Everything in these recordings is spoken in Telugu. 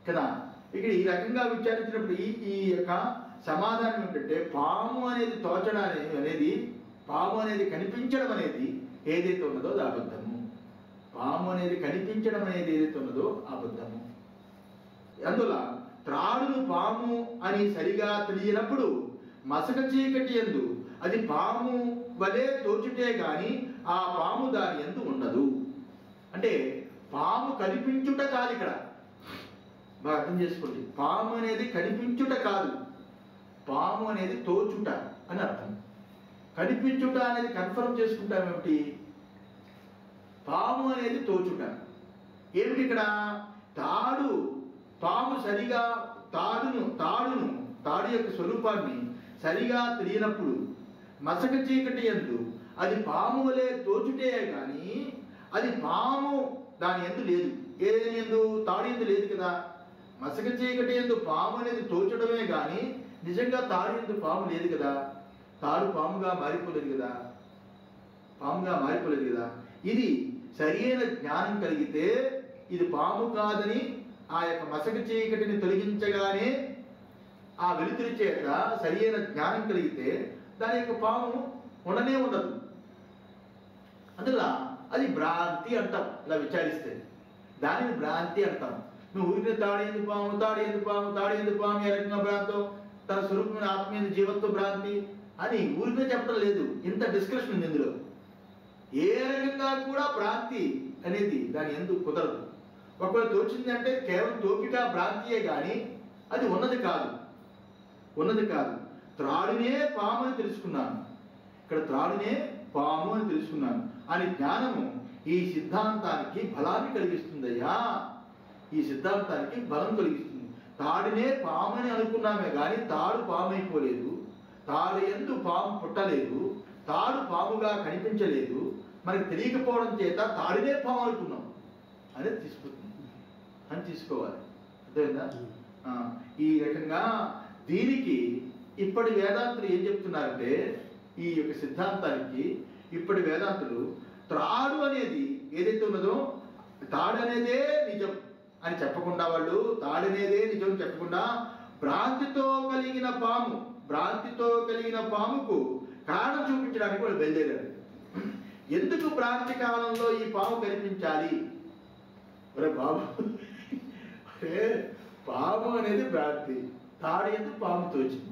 కదా ఇక్కడ ఈ రకంగా విచారించినప్పుడు ఈ ఈ యొక్క సమాధానం ఏంటంటే పాము అనేది తోచడం అనేది అనేది పాము అనేది కనిపించడం అనేది ఏదైతే ఉన్నదో అది అబద్ధము పాము అనేది కనిపించడం అనేది ఏదైతే ఉన్నదో అబద్ధము అందులో త్రాడును పాము అని సరిగా తెలియనప్పుడు మసక చీకటి ఎందు అది పాము వలె తోచుటే గాని ఆ పాము దాని ఎందు ఉండదు అంటే పాము కనిపించుట కాదు ఇక్కడ బాగా అర్థం చేసుకోండి పాము అనేది కనిపించుట కాదు పాము అనేది తోచుట అని అర్థం కనిపించుట అనేది కన్ఫర్మ్ చేసుకుంటాం ఏమిటి పాము అనేది తోచుట ఏమిటి ఇక్కడ తాడు పాము సరిగా తాడును తాడును తాడు యొక్క స్వరూపాన్ని సరిగా తెలియనప్పుడు మసక చీకటి ఎందు అది పాము వలె తోచుటే కానీ అది పాము దాని ఎందు లేదు ఏది ఎందు తాడు ఎందు లేదు కదా మసక చీకటి ఎందు పాము అనేది తోచడమే కానీ నిజంగా తాడు ఎందు పాము లేదు కదా తాడు పాముగా మారిపోలేదు కదా పాముగా మారిపోలేదు కదా ఇది సరైన జ్ఞానం కలిగితే ఇది పాము కాదని ఆ యొక్క మసక చీకటిని తొలగించగానే ఆ వెలుతురి చేత సరైన జ్ఞానం కలిగితే దాని యొక్క పాము ఉండనే ఉండదు అందువల్ల అది భ్రాంతి అంటాం ఇలా విచారిస్తే దానిని భ్రాంతి అంటాం నువ్వు ఊరికే తాడేందు పాము తాడేందు పాము తాడేందు పాము ఏ రకంగా భ్రాంతం తన స్వరూపమైన ఆత్మీయ జీవత్వ భ్రాంతి అని ఊరికే చెప్పడం లేదు ఇంత డిస్కషన్ ఉంది ఇందులో ఏ రకంగా కూడా భ్రాంతి అనేది దాని ఎందుకు కుదరదు ఒకవేళ తోచింది అంటే కేవలం తోపిక భ్రాంతియే కానీ అది ఉన్నది కాదు ఉన్నది కాదు త్రాడునే పాము అని తెలుసుకున్నాను ఇక్కడ త్రాడునే పాము అని తెలుసుకున్నాను అని జ్ఞానము ఈ సిద్ధాంతానికి బలాన్ని కలిగిస్తుందయ్యా ఈ సిద్ధాంతానికి బలం కలిగిస్తుంది తాడునే పాము అని అనుకున్నామే కానీ తాడు పాము అయిపోలేదు తాడు ఎందు పాము పుట్టలేదు తాడు పాముగా కనిపించలేదు మనకు తెలియకపోవడం చేత తాడునే పాము అనుకున్నాం అనేది తీసుకుంటుంది అని తీసుకోవాలి అర్థమైందా ఆ, ఈ రకంగా దీనికి ఇప్పటి వేదాంతులు ఏం చెప్తున్నారంటే ఈ యొక్క సిద్ధాంతానికి ఇప్పటి వేదాంతులు త్రాడు అనేది ఏదైతే ఉన్నదో తాడు అనేదే నిజం అని చెప్పకుండా వాళ్ళు తాడు అనేదే నిజం అని చెప్పకుండా భ్రాంతితో కలిగిన పాము భ్రాంతితో కలిగిన పాముకు కారణం చూపించడానికి వాళ్ళు బయలుదేరారు ఎందుకు భ్రాంతి కాలంలో ఈ పాము కనిపించాలి ఒరే బాబు ఒరే పాము అనేది భ్రాంతి తాడు ఎందుకు పాము తోచింది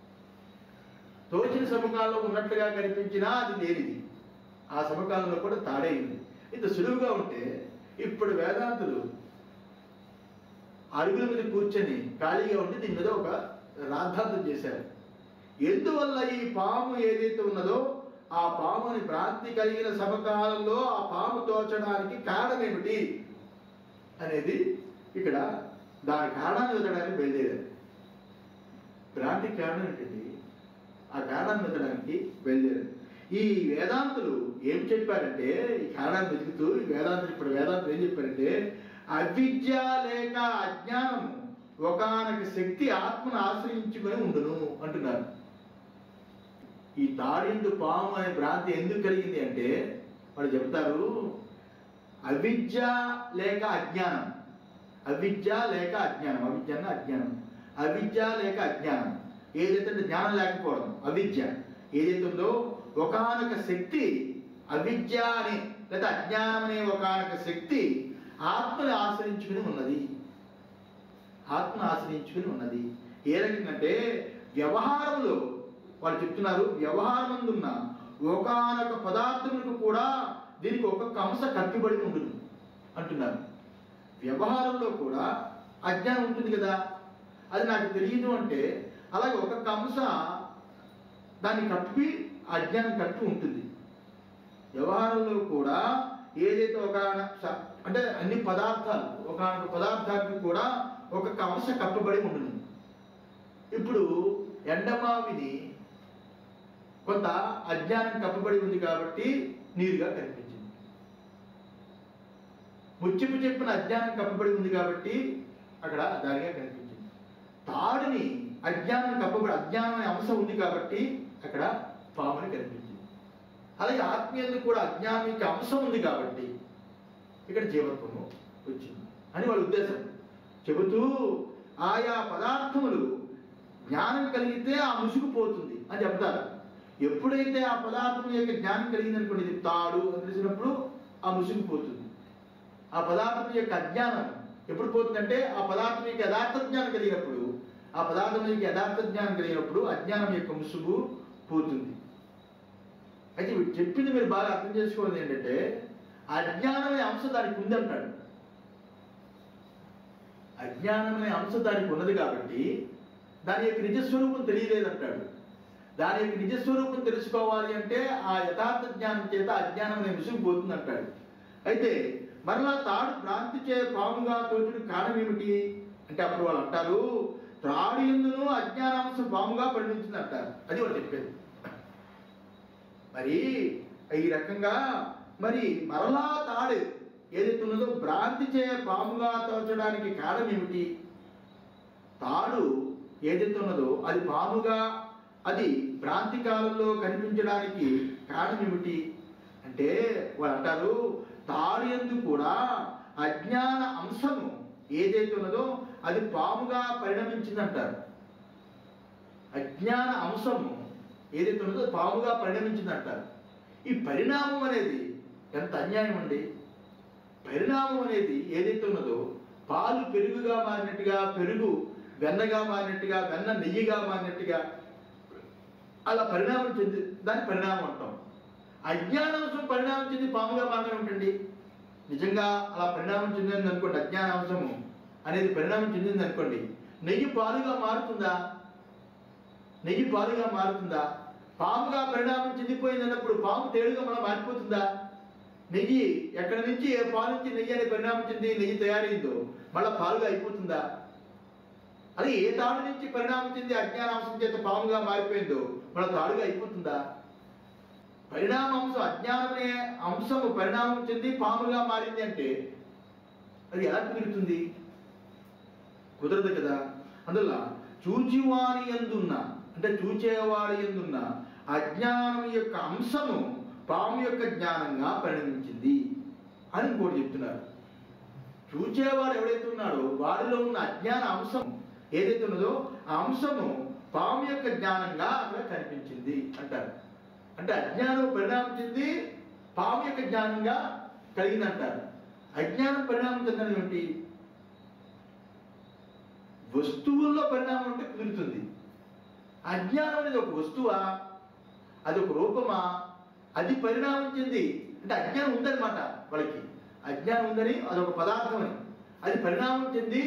తోచిన సమకాలంలో ఉన్నట్లుగా కనిపించినా అది లేనిది ఆ సమకాలంలో కూడా తాడే ఉంది ఇంత సులువుగా ఉంటే ఇప్పుడు వేదాంతులు అరుగుల మీద కూర్చొని ఖాళీగా ఉండి దీని మీద ఒక రాద్ధాంతం చేశారు ఎందువల్ల ఈ పాము ఏదైతే ఉన్నదో ఆ పాముని భ్రాంతి కలిగిన సమకాలంలో ఆ పాము తోచడానికి కారణం ఏమిటి అనేది ఇక్కడ దాని కారణాన్ని వెతడానికి బయలుదేరారు భ్రాంతి కారణం ఏంటండి ఆ కారణాన్ని వెతడానికి బయలుదేరారు ఈ వేదాంతులు ఏం చెప్పారంటే ఈ కారణాన్ని వెతుకుతూ ఈ వేదాంతులు ఇప్పుడు వేదాంతులు ఏం చెప్పారంటే అవిద్య లేక అజ్ఞానము ఒకనొక శక్తి ఆత్మను ఆశ్రయించుకొని ఉండును అంటున్నారు ఈ తాడిందు పాము అనే భ్రాంతి ఎందుకు కలిగింది అంటే వాళ్ళు చెప్తారు అవిద్య లేక అజ్ఞానం అవిద్య లేక అజ్ఞానం అవిద్య అన్న అజ్ఞానం అవిద్య లేక అజ్ఞానం ఏదైతే అంటే జ్ఞానం లేకపోవడం అవిద్య ఏదైతే ఉందో ఒకనొక శక్తి అవిద్య అనే లేదా అజ్ఞానం అనే ఒకనొక శక్తి ఆత్మని ఆశ్రయించుకుని ఉన్నది ఆత్మను ఆశ్రయించుకుని ఉన్నది ఏ రకంగా అంటే వ్యవహారంలో వాళ్ళు చెప్తున్నారు వ్యవహారమందున్న ఒకనొక పదార్థములకు కూడా దీనికి ఒక్కొక్క అంశ కట్టుబడి ఉంటుంది అంటున్నారు వ్యవహారంలో కూడా అజ్ఞానం ఉంటుంది కదా అది నాకు తెలియదు అంటే అలాగే ఒక్కొక్క అంశ దాన్ని కప్పి ఆ అజ్ఞానం కట్టు ఉంటుంది వ్యవహారంలో కూడా ఏదైతే ఒక అంటే అన్ని పదార్థాలు ఒక పదార్థానికి కూడా ఒక్కొక్క అంశ కప్పబడి ఉంటుంది ఇప్పుడు ఎండమావిని కొంత అజ్ఞానం కప్పబడి ఉంది కాబట్టి నీరుగా కనిపించింది ముచ్చిపు చెప్పిన అజ్ఞానం కప్పబడి ఉంది కాబట్టి అక్కడ దానిగా కనిపించింది తాడుని అజ్ఞానం కప్పబడి అజ్ఞానం అనే అంశం ఉంది కాబట్టి అక్కడ పాముని కనిపించింది అలాగే ఆత్మీయంలో కూడా అజ్ఞానం యొక్క అంశం ఉంది కాబట్టి ఇక్కడ జీవత్వము వచ్చింది అని వాళ్ళ ఉద్దేశం చెబుతూ ఆయా పదార్థములు జ్ఞానం కలిగితే ఆ ముసుగు పోతుంది అని చెప్తారు ఎప్పుడైతే ఆ పదార్థం యొక్క జ్ఞానం కలిగింది అనుకోండి ఇది తాడు అని తెలిసినప్పుడు ఆ ముసుగు పోతుంది ఆ పదార్థం యొక్క అజ్ఞానం ఎప్పుడు పోతుందంటే ఆ పదార్థం యొక్క యథార్థ జ్ఞానం కలిగినప్పుడు ఆ పదార్థం యొక్క యథార్థ జ్ఞానం కలిగినప్పుడు అజ్ఞానం యొక్క ముసుగు పోతుంది అయితే వీడు చెప్పింది మీరు బాగా అర్థం చేసుకోవాలి ఏంటంటే అజ్ఞానం అనే అంశం దానికి ఉంది అంటాడు అజ్ఞానం అనే అంశం దానికి ఉన్నది కాబట్టి దాని యొక్క నిజస్వరూపం తెలియలేదంటాడు దాని యొక్క నిజస్వరూపం తెలుసుకోవాలి అంటే ఆ యథార్థ జ్ఞానం చేత అజ్ఞానం అనే ముసుగు పోతుంది అంటాడు అయితే మరలా తాడు భ్రాంతి చే పాముగా తోచుడు కారణం ఏమిటి అంటే అప్పుడు వాళ్ళు అంటారు త్రాడు ఎందును అజ్ఞానాంశం పాముగా పరిణించింది అంటారు అది వాళ్ళు చెప్పేది మరి ఈ రకంగా మరి మరలా తాడు ఏదైతే ఉన్నదో భ్రాంతి చే పాముగా తోచడానికి కారణం ఏమిటి తాడు ఏదైతే ఉన్నదో అది పాముగా అది భ్రాంతి కాలంలో కనిపించడానికి కారణం ఏమిటి అంటే వాళ్ళు అంటారు తాడు ఎందు కూడా అజ్ఞాన అంశము ఏదైతే ఉన్నదో అది పాముగా పరిణమించింది అంటారు అజ్ఞాన అంశము ఏదైతే ఉన్నదో అది పాముగా పరిణమించింది అంటారు ఈ పరిణామం అనేది ఎంత అన్యాయం అండి పరిణామం అనేది ఏదైతే ఉన్నదో పాలు పెరుగుగా మారినట్టుగా పెరుగు వెన్నగా మారినట్టుగా వెన్న నెయ్యిగా మారినట్టుగా అలా పరిణామం చెంది దాన్ని పరిణామం అంటాం అజ్ఞానాంశం పరిణామం చెంది పాముగా మాత్రమే ఉంటుంది నిజంగా అలా పరిణామం చెందింది అనుకోండి అజ్ఞానాంశము అనేది పరిణామం చెందింది అనుకోండి నెయ్యి పాలుగా మారుతుందా నెయ్యి పాలుగా మారుతుందా పాముగా పరిణామం చెందిపోయింది అన్నప్పుడు పాము తేడుగా మనం మారిపోతుందా నెయ్యి ఎక్కడి నుంచి ఏ పాలు నుంచి నెయ్యి అనే పరిణామం చెంది నెయ్యి తయారైందో మళ్ళీ పాలుగా అయిపోతుందా అది ఏ తాడు నుంచి పరిణామం చెంది అజ్ఞానాంశం చేత పాముగా మారిపోయిందో మళ్ళీ తాడుగా అయిపోతుందా పరిణామాంశం అజ్ఞానమనే అంశము పరిణామం చెంది పాముగా మారింది అంటే అది ఎలా కుదురుతుంది కుదరదు కదా అందువల్ల చూచివాని ఎందున్న అంటే చూచేవాడి ఎందున్న అజ్ఞానం యొక్క అంశము పాము యొక్క జ్ఞానంగా పరిణమించింది అని ఇంకోటి చెప్తున్నారు చూచేవాడు ఎవడైతే ఉన్నాడో వాడిలో ఉన్న అజ్ఞాన అంశం ఏదైతే ఉన్నదో ఆ అంశము పాము యొక్క జ్ఞానంగా అక్కడ కనిపించింది అంటారు అంటే అజ్ఞానం పరిణామం చెంది పాము యొక్క జ్ఞానంగా కలిగిందంటారు అజ్ఞానం పరిణామం చెందడం ఏమిటి వస్తువుల్లో పరిణామం అంటే కుదురుతుంది అజ్ఞానం అనేది ఒక వస్తువా అది ఒక రూపమా అది పరిణామం చెంది అంటే అజ్ఞానం ఉందన్నమాట వాళ్ళకి అజ్ఞానం ఉందని అదొక పదార్థం అని అది పరిణామం చెంది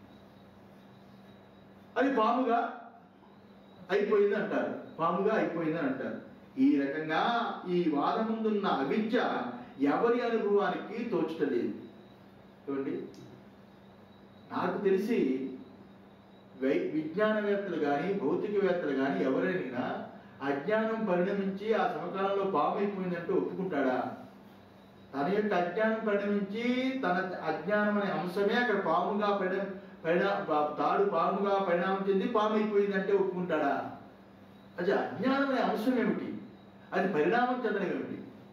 అది పాముగా అయిపోయింది అంటారు పాముగా అయిపోయింది అని అంటారు ఈ రకంగా ఈ వాదముందున్న అవిద్య ఎవరి అనుభవానికి తోచటలేదు చూడండి నాకు తెలిసి వై విజ్ఞానవేత్తలు కానీ భౌతికవేత్తలు కానీ ఎవరైనా అజ్ఞానం పరిణమించి ఆ సమకాలంలో పాము అయిపోయిందంటే ఒప్పుకుంటాడా తన యొక్క అజ్ఞానం పరిణమించి తన అజ్ఞానం అనే అంశమే అక్కడ పాముగా పరిణ పరిణా పా- తాడు పాముగా పరిణామం చెంది పాము అయిపోయిందంటే ఒప్పుకుంటాడా అది అజ్ఞానం అనే అంశం ఏమిటి అది పరిణామం చెందడం ఏమిటి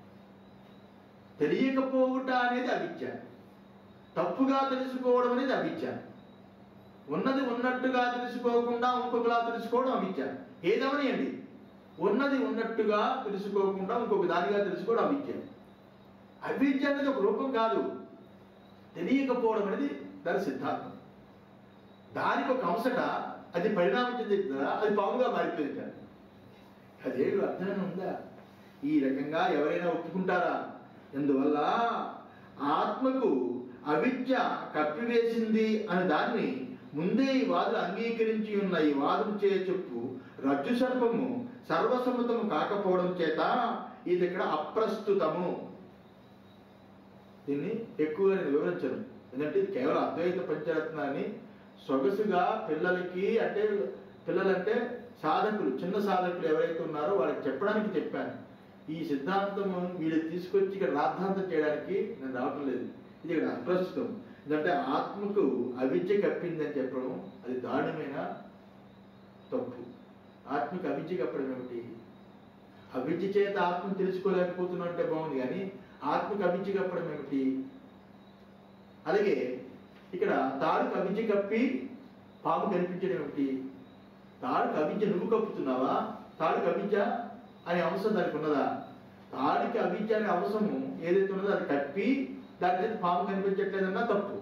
తెలియకపోవుట అనేది అవిద్య తప్పుగా తెలుసుకోవడం అనేది అవిద్య ఉన్నది ఉన్నట్టుగా తెలుసుకోకుండా ఇంకొకలా తెలుసుకోవడం అవిద్య ఏదవనియండి ఉన్నది ఉన్నట్టుగా తెలుసుకోకుండా ఇంకొక దానిగా తెలుసుకోవడం అవిద్య అవిద్య అనేది ఒక రూపం కాదు తెలియకపోవడం అనేది దాని సిద్ధాంతం దానికి ఒక అంశట అది పరిణామం చెందింది కదా అది పాముగా మారిపోయింది కదా అదేమి అర్థం ఉందా ఈ రకంగా ఎవరైనా ఒప్పుకుంటారా ఎందువల్ల ఆత్మకు అవిద్య కప్పివేసింది అని దాన్ని ముందే ఈ వాదులు అంగీకరించి ఉన్న ఈ వాదం చే చెప్పు రజ్జు సర్పము సర్వసమ్మతము కాకపోవడం చేత ఇది ఇక్కడ అప్రస్తుతము దీన్ని ఎక్కువగా నేను వివరించను ఎందుకంటే ఇది కేవలం అద్వైత పంచరత్నాన్ని సొగసుగా పిల్లలకి అంటే పిల్లలంటే సాధకులు చిన్న సాధకులు ఎవరైతే ఉన్నారో వాళ్ళకి చెప్పడానికి చెప్పాను ఈ సిద్ధాంతం వీళ్ళు తీసుకొచ్చి ఇక్కడ రాద్ధాంతం చేయడానికి నేను రావటం లేదు ఇది ఇక్కడ అప్రస్తుతం ఎందుకంటే ఆత్మకు అవిద్య కప్పిందని చెప్పడం అది దారుణమైన తప్పు ఆత్మకు అవిద్య కప్పడం ఏమిటి అవిద్య చేత ఆత్మను తెలుసుకోలేకపోతున్నాం అంటే బాగుంది కానీ ఆత్మకు అవిద్య కప్పడం ఏమిటి అలాగే ఇక్కడ తాడుకు అవిద్య కప్పి పాము కనిపించడం ఏమిటి తాడుకు అవిద్య నువ్వు కప్పుతున్నావా తాడుకు అవిద్య అనే అంశం దానికి ఉన్నదా తాడికి అవిద్య అనే అంశము ఏదైతే ఉన్నదో అది కప్పి దాని చేత పాము కనిపించట్లేదన్నా తప్పు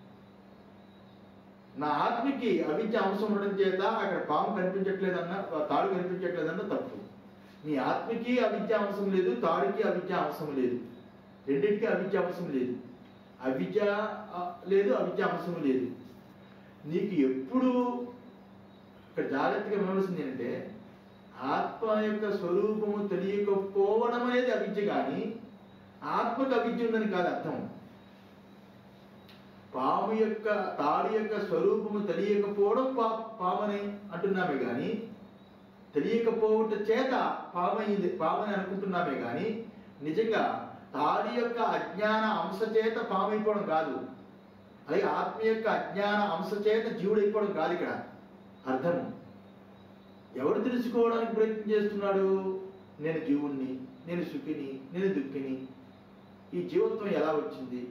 నా ఆత్మకి అవిద్య అంశం ఉండడం చేత అక్కడ పాము కనిపించట్లేదన్నా తాడు కనిపించట్లేదన్నా తప్పు నీ ఆత్మకి అవిద్య అంశం లేదు తాడికి అవిద్య అంశం లేదు రెండింటికి అవిద్య అంశం లేదు అవిద్య ఆ, లేదు అవిద్య అంశం లేదు నీకు ఎప్పుడు ఇక్కడ జాగ్రత్తగా వినవలసింది ఏంటంటే ఆత్మ యొక్క స్వరూపము తెలియకపోవడం అనేది అవిద్య కానీ ఆత్మకు అవిద్య ఉందని కాదు అర్థం పాము యొక్క తాడు యొక్క స్వరూపము తెలియకపోవడం పా పామని అంటున్నామే కానీ తెలియకపోవట చేత పామైంది పామని అనుకుంటున్నామే కానీ నిజంగా తాడి యొక్క అజ్ఞాన అంశ చేత పామైపోవడం కాదు అలాగే ఆత్మ యొక్క అజ్ఞాన అంశ చేత జీవుడైపోవడం కాదు ఇక్కడ అర్థము ఎవడు తెలుసుకోవడానికి ప్రయత్నం చేస్తున్నాడు నేను జీవుణ్ణి నేను సుఖిని నేను దుఃఖిని ఈ జీవత్వం ఎలా వచ్చింది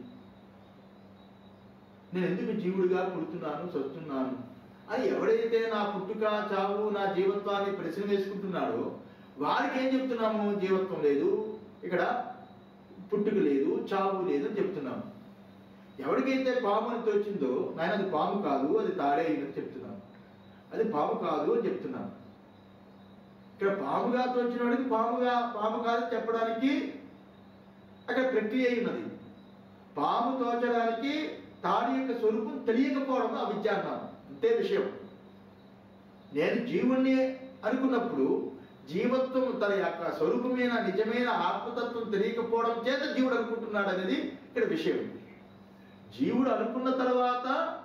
నేను ఎందుకు జీవుడిగా పుడుతున్నాను చస్తున్నాను అని ఎవడైతే నా పుట్టుక చావు నా జీవత్వాన్ని ప్రశ్న వేసుకుంటున్నాడో వారికి ఏం చెప్తున్నాము జీవత్వం లేదు ఇక్కడ పుట్టుక లేదు చావు లేదు అని చెప్తున్నాము ఎవరికైతే పాము అని తోచిందో నాయన అది పాము కాదు అది తాడే అని చెప్తున్నాం అది పాము కాదు అని చెప్తున్నాం ఇక్కడ పాముగా తోచిన వాడికి పాముగా పాము కాదు చెప్పడానికి అక్కడ ప్రక్రియ అయి ఉన్నది పాము తోచడానికి తాడి యొక్క స్వరూపం తెలియకపోవడం అవిద్య అన్నాం అంతే విషయం నేను జీవుణ్ణి అనుకున్నప్పుడు జీవత్వం తన యొక్క స్వరూపమైన నిజమైన ఆత్మతత్వం తెలియకపోవడం చేత జీవుడు అనుకుంటున్నాడు అనేది ఇక్కడ విషయం జీవుడు అనుకున్న తర్వాత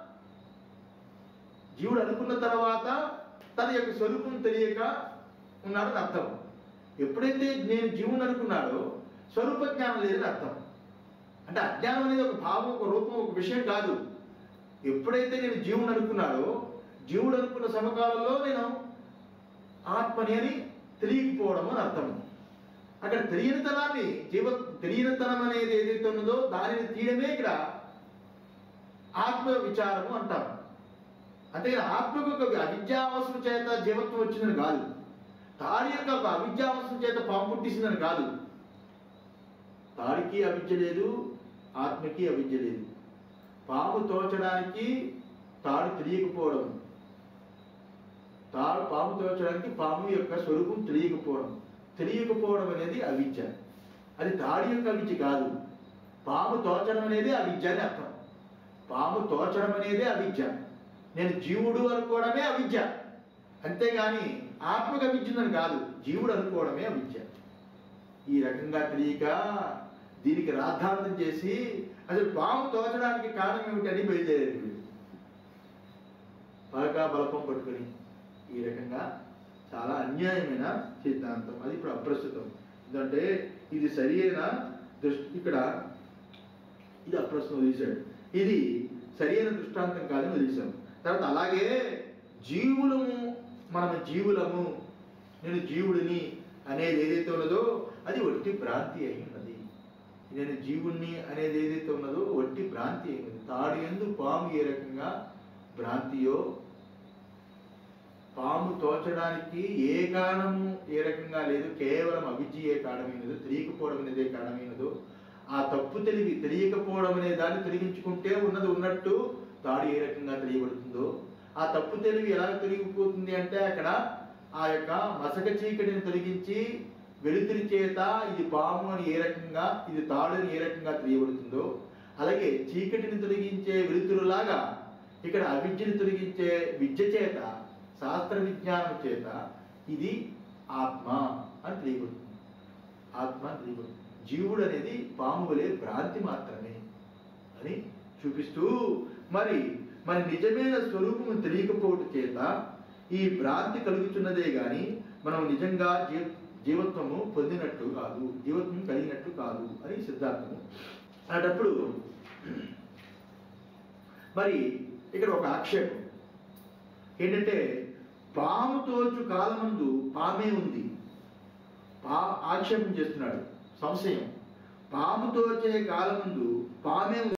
జీవుడు అనుకున్న తర్వాత తన యొక్క స్వరూపం తెలియక ఉన్నాడని అర్థం ఎప్పుడైతే నేను జీవుని అనుకున్నాడో స్వరూప జ్ఞానం లేదని అర్థం అంటే అజ్ఞానం అనేది ఒక భావం ఒక రూపం ఒక విషయం కాదు ఎప్పుడైతే నేను జీవుని అనుకున్నాడో జీవుడు అనుకున్న సమకాలంలో నేను ఆత్మని అని తెలియకపోవడం అని అర్థం అక్కడ తెలియనితనాన్ని జీవ తెలియనితనం అనేది ఏదైతే ఉన్నదో దానిని తీయడమే ఇక్కడ ఆత్మ విచారము అంటాం అంతేగాని ఆత్మకు ఒక అవిద్యావసరం చేత జీవత్వం వచ్చిందని కాదు తాడి యొక్క ఒక అవిద్యావసరం చేత పాము పుట్టించిందని కాదు తాడికి అవిద్య లేదు ఆత్మకి అవిద్య లేదు పాము తోచడానికి తాడు తెలియకపోవడం తాడు పాము తోచడానికి పాము యొక్క స్వరూపం తెలియకపోవడం తెలియకపోవడం అనేది అవిద్య అది తాడి యొక్క అవిద్య కాదు పాము తోచడం అనేది అవిద్య అని అర్థం పాము తోచడం అనేది అవిద్య నేను జీవుడు అనుకోవడమే అవిద్య అంతేగాని ఆత్మకు అవిద్య ఉందని కాదు జీవుడు అనుకోవడమే అవిద్య ఈ రకంగా తెలియక దీనికి రాద్ధాంతం చేసి అసలు పాము తోచడానికి కారణం ఏమిటని బయలుదేరారు వీళ్ళు పలక బలపం పట్టుకొని ఈ రకంగా చాలా అన్యాయమైన సిద్ధాంతం అది ఇప్పుడు అప్రస్తుతం ఎందుకంటే ఇది సరి అయిన దృష్టి ఇక్కడ ఇది అప్రస్తుతం వదిలేశాడు ఇది సరి అయిన దృష్టాంతం కాదని వదిలేశాం తర్వాత అలాగే జీవులము మనము జీవులము నేను జీవుడిని అనేది ఏదైతే ఉన్నదో అది ఒట్టి భ్రాంతి అయి ఉన్నది నేను జీవుణ్ణి అనేది ఏదైతే ఉన్నదో ఒట్టి భ్రాంతి అయి ఉన్నది తాడు ఎందు పాము ఏ రకంగా భ్రాంతియో పాము తోచడానికి ఏ కారణము ఏ రకంగా లేదు కేవలం అవిద్య ఏ కారణమైనదో తెలియకపోవడం అనేదే కారణమైనదో ఆ తప్పు తెలివి తెలియకపోవడం అనే దాన్ని తొలగించుకుంటే ఉన్నది ఉన్నట్టు తాడు ఏ రకంగా తెలియబడుతుందో ఆ తప్పు తెలివి ఎలా తొలగిపోతుంది అంటే అక్కడ ఆ యొక్క మసక చీకటిని తొలగించి వెలుతురి చేత ఇది పాము అని ఏ రకంగా ఇది తాడు అని ఏ రకంగా తెలియబడుతుందో అలాగే చీకటిని తొలగించే వెలుతురులాగా ఇక్కడ అవిద్యని తొలగించే విద్య చేత శాస్త్ర విజ్ఞానం చేత ఇది ఆత్మ అని తెలియబడుతుంది ఆత్మ అని తెలియబడుతుంది జీవుడు అనేది పాము వలె భ్రాంతి మాత్రమే అని చూపిస్తూ మరి మరి నిజమైన స్వరూపము తెలియకపోవటం చేత ఈ భ్రాంతి కలుగుతున్నదే గాని మనం నిజంగా జీ జీవత్వము పొందినట్టు కాదు జీవత్వం కలిగినట్టు కాదు అని సిద్ధాంతము అలాంటప్పుడు మరి ఇక్కడ ఒక ఆక్షేపం ఏంటంటే పాము తోచు కాలమందు పామే ఉంది పా ఆక్షేపం చేస్తున్నాడు సంశయం పాము తోచే కాలమందు పామే